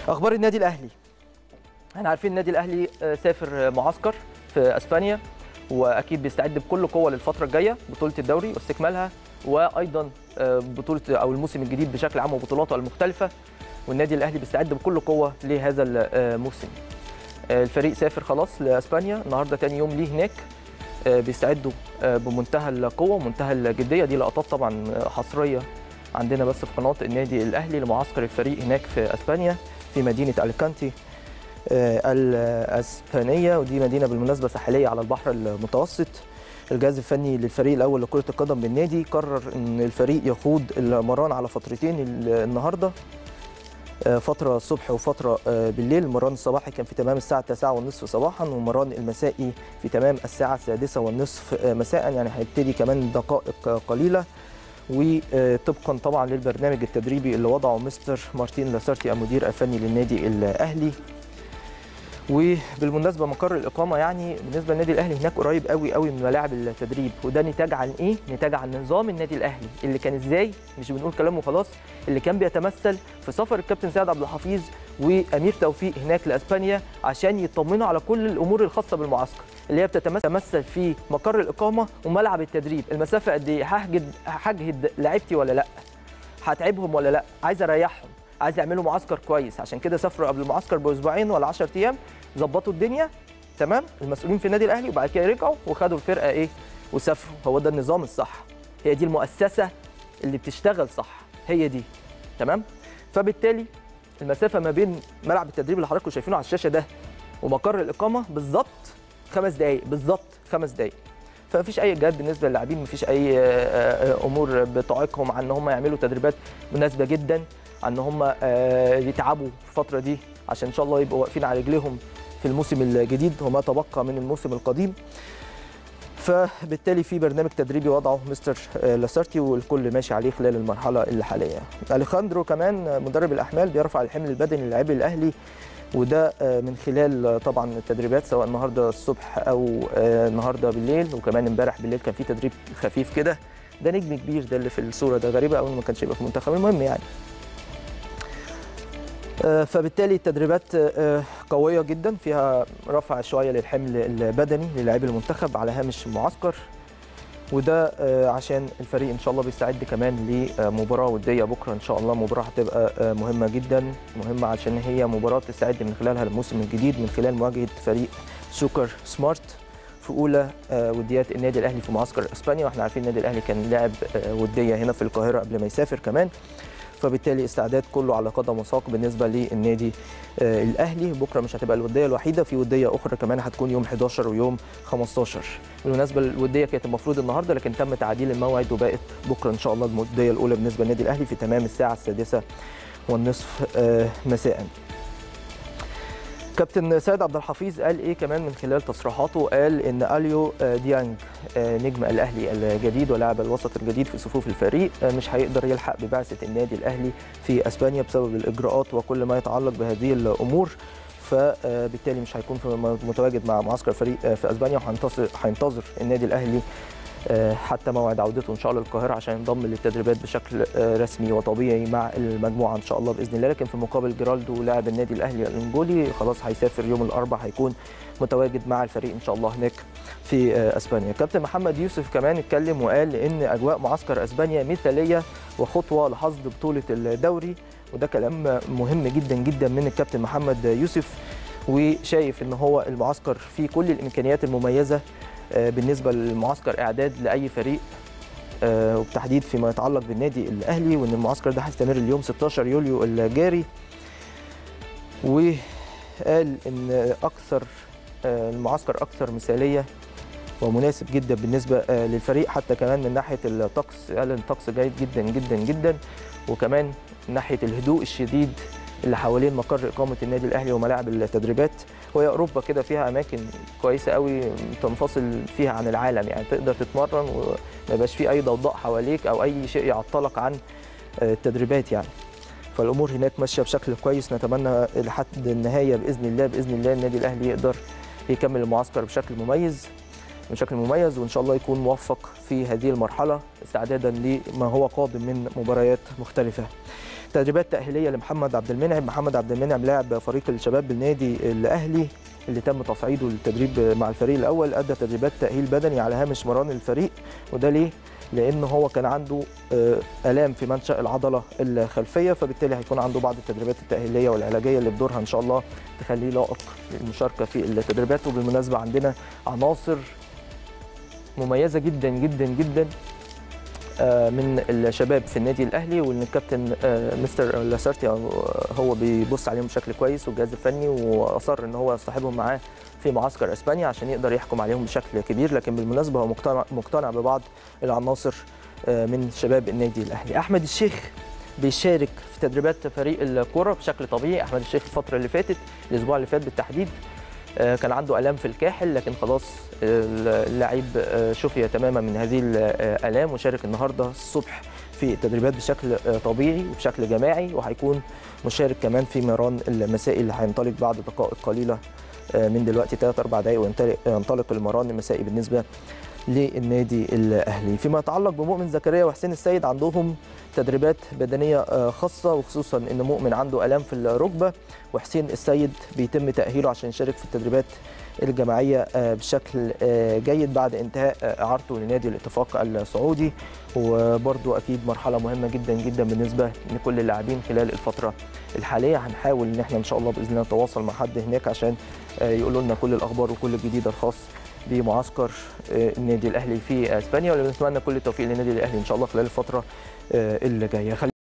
اخبار النادي الاهلي احنا عارفين النادي الاهلي آه، سافر معسكر في اسبانيا واكيد بيستعد بكل قوه للفتره الجايه بطوله الدوري واستكمالها وايضا آه، بطوله او الموسم الجديد بشكل عام وبطولاته المختلفه والنادي الاهلي بيستعد بكل قوه لهذا الموسم آه، الفريق سافر خلاص لاسبانيا النهارده تاني يوم ليه هناك آه، بيستعدوا آه، بمنتهى القوه ومنتهى الجديه دي لقطات طبعا آه، حصريه عندنا بس في قناه النادي الاهلي لمعسكر الفريق هناك في اسبانيا في مدينه الكانتي آه، الاسبانيه ودي مدينه بالمناسبه ساحليه على البحر المتوسط الجهاز الفني للفريق الاول لكره القدم بالنادي قرر ان الفريق يخوض المران على فترتين ال- النهارده آه، فتره الصبح وفتره آه، بالليل المران الصباحي كان في تمام الساعه 9 والنصف صباحا والمران المسائي في تمام الساعه السادسة والنصف آه، مساء يعني هيبتدي كمان دقائق آه، قليله وطبقا طبعا للبرنامج التدريبي اللي وضعه مستر مارتين لاسارتي المدير الفني للنادي الاهلي وبالمناسبه مقر الاقامه يعني بالنسبه للنادي الاهلي هناك قريب قوي قوي من ملاعب التدريب وده نتاج عن ايه نتاج عن نظام النادي الاهلي اللي كان ازاي مش بنقول كلام وخلاص اللي كان بيتمثل في سفر الكابتن سيد عبد الحفيظ وامير توفيق هناك لاسبانيا عشان يطمنوا على كل الامور الخاصه بالمعسكر اللي هي بتتمثل في مقر الاقامه وملعب التدريب المسافه قد ايه هحجد هحجد لعيبتي ولا لا هتعبهم ولا لا عايز اريحهم عايز يعملوا معسكر كويس عشان كده سافروا قبل المعسكر باسبوعين ولا 10 ايام ظبطوا الدنيا تمام المسؤولين في النادي الاهلي وبعد كده رجعوا وخدوا الفرقه ايه وسافروا هو ده النظام الصح هي دي المؤسسه اللي بتشتغل صح هي دي تمام فبالتالي المسافه ما بين ملعب التدريب اللي حضراتكم شايفينه على الشاشه ده ومقر الاقامه بالظبط خمس دقائق بالظبط خمس دقائق فمفيش اي اجهاد بالنسبه للاعبين مفيش اي آه، آه، امور بتعيقهم عن ان هم يعملوا تدريبات مناسبه جدا عن ان هم آه، يتعبوا في الفتره دي عشان ان شاء الله يبقوا واقفين على رجليهم في الموسم الجديد وما تبقى من الموسم القديم فبالتالي في برنامج تدريبي وضعه مستر آه، لاسارتي والكل ماشي عليه خلال المرحله الحاليه. اليخاندرو كمان آه، مدرب الاحمال بيرفع الحمل البدني للاعبي الاهلي وده آه، من خلال آه، طبعا التدريبات سواء النهارده الصبح او آه، النهارده بالليل وكمان امبارح بالليل كان في تدريب خفيف كده ده نجم كبير ده اللي في الصوره ده غريبه قوي ما كانش يبقى في المنتخب المهم يعني آه، فبالتالي التدريبات آه، قويه جدا فيها رفع شويه للحمل البدني للاعبي المنتخب على هامش المعسكر وده آه، عشان الفريق ان شاء الله بيستعد كمان لمباراه وديه بكره ان شاء الله مباراه هتبقى آه، مهمه جدا مهمه عشان هي مباراه تستعد من خلالها الموسم الجديد من خلال مواجهه فريق سوكر سمارت في اولى آه، وديات النادي الاهلي في معسكر اسبانيا واحنا عارفين النادي الاهلي كان لاعب آه، وديه هنا في القاهره قبل ما يسافر كمان فبالتالي استعداد كله على قدم وساق بالنسبه للنادي آه، الاهلي بكره مش هتبقى الوديه الوحيده في وديه اخرى كمان هتكون يوم 11 ويوم 15 بالمناسبه الوديه كانت المفروض النهارده لكن تم تعديل الموعد وبقت بكره ان شاء الله الوديه الاولى بالنسبه للنادي الاهلي في تمام الساعه السادسه والنصف آه، مساء كابتن سيد عبد الحفيظ قال ايه كمان من خلال تصريحاته قال ان اليو آه، ديانج آه، نجم الاهلي الجديد ولاعب الوسط الجديد في صفوف الفريق آه، مش هيقدر يلحق ببعثه النادي الاهلي في اسبانيا بسبب الاجراءات وكل ما يتعلق بهذه الامور فبالتالي مش هيكون في- متواجد مع معسكر فريق آه، في اسبانيا وهينتصر هينتظر النادي الاهلي آه، حتى موعد عودته ان شاء الله للقاهره عشان ينضم للتدريبات بشكل آه، رسمي وطبيعي مع المجموعه ان شاء الله باذن الله لكن في المقابل جيرالدو لاعب النادي الاهلي الانجولي خلاص هيسافر يوم الاربعاء هيكون متواجد مع الفريق ان شاء الله هناك في آه، اسبانيا كابتن محمد يوسف كمان اتكلم وقال ان اجواء معسكر اسبانيا مثاليه وخطوه لحصد بطوله الدوري وده كلام مهم جدا جدا من الكابتن محمد يوسف وشايف ان هو المعسكر فيه كل الامكانيات المميزه آه، بالنسبه للمعسكر اعداد لاي فريق آه، وبالتحديد فيما يتعلق بالنادي الاهلي وان المعسكر ده هيستمر اليوم 16 يوليو الجاري وقال ان اكثر آه، المعسكر اكثر مثاليه ومناسب جدا بالنسبه آه، للفريق حتى كمان من ناحيه الطقس قال ان الطقس جيد جدا جدا جدا وكمان من ناحيه الهدوء الشديد اللي حوالين مقر اقامه النادي الاهلي وملاعب التدريبات وهي اوروبا كده فيها اماكن كويسه قوي تنفصل فيها عن العالم يعني تقدر تتمرن وما يبقاش في اي ضوضاء حواليك او اي شيء يعطلك عن آه، التدريبات يعني فالامور هناك ماشيه بشكل كويس نتمنى لحد النهايه باذن الله باذن الله النادي الاهلي يقدر يكمل المعسكر بشكل مميز بشكل مميز وان شاء الله يكون موفق في هذه المرحله استعدادا لما هو قادم من مباريات مختلفه. تدريبات تاهيليه لمحمد عبد المنعم محمد عبد المنعم لاعب فريق الشباب بالنادي الاهلي اللي تم تصعيده للتدريب مع الفريق الاول ادى تدريبات تاهيل بدني على هامش مران الفريق وده ليه لان هو كان عنده الام في منشا العضله الخلفيه فبالتالي هيكون عنده بعض التدريبات التاهيليه والعلاجيه اللي بدورها ان شاء الله تخليه لائق للمشاركه في التدريبات وبالمناسبه عندنا عناصر مميزه جدا جدا جدا من الشباب في النادي الاهلي وان الكابتن مستر لاسارتي هو بيبص عليهم بشكل كويس والجهاز الفني واصر ان هو يصطحبهم معاه في معسكر اسبانيا عشان يقدر يحكم عليهم بشكل كبير لكن بالمناسبه هو مقتنع مقتنع ببعض العناصر من شباب النادي الاهلي احمد الشيخ بيشارك في تدريبات فريق الكره بشكل طبيعي احمد الشيخ الفتره اللي فاتت الاسبوع اللي فات بالتحديد كان عنده الام في الكاحل لكن خلاص اللاعب شفي تماما من هذه الالام وشارك النهارده الصبح في التدريبات بشكل طبيعي وبشكل جماعي وهيكون مشارك كمان في ميران المسائي اللي هينطلق بعد دقائق قليله من دلوقتي 3 4 دقائق وينطلق المران المسائي بالنسبه للنادي الاهلي فيما يتعلق بمؤمن زكريا وحسين السيد عندهم تدريبات بدنيه خاصه وخصوصا ان مؤمن عنده الام في الركبه وحسين السيد بيتم تاهيله عشان يشارك في التدريبات الجماعيه بشكل جيد بعد انتهاء اعارته لنادي الاتفاق السعودي وبرده اكيد مرحله مهمه جدا جدا بالنسبه لكل اللاعبين خلال الفتره الحاليه هنحاول ان احنا ان شاء الله باذن الله نتواصل مع حد هناك عشان يقولوا لنا كل الاخبار وكل الجديد الخاص بمعسكر النادي الاهلي في اسبانيا ونتمنى كل التوفيق للنادي الاهلي ان شاء الله خلال الفتره اللي جايه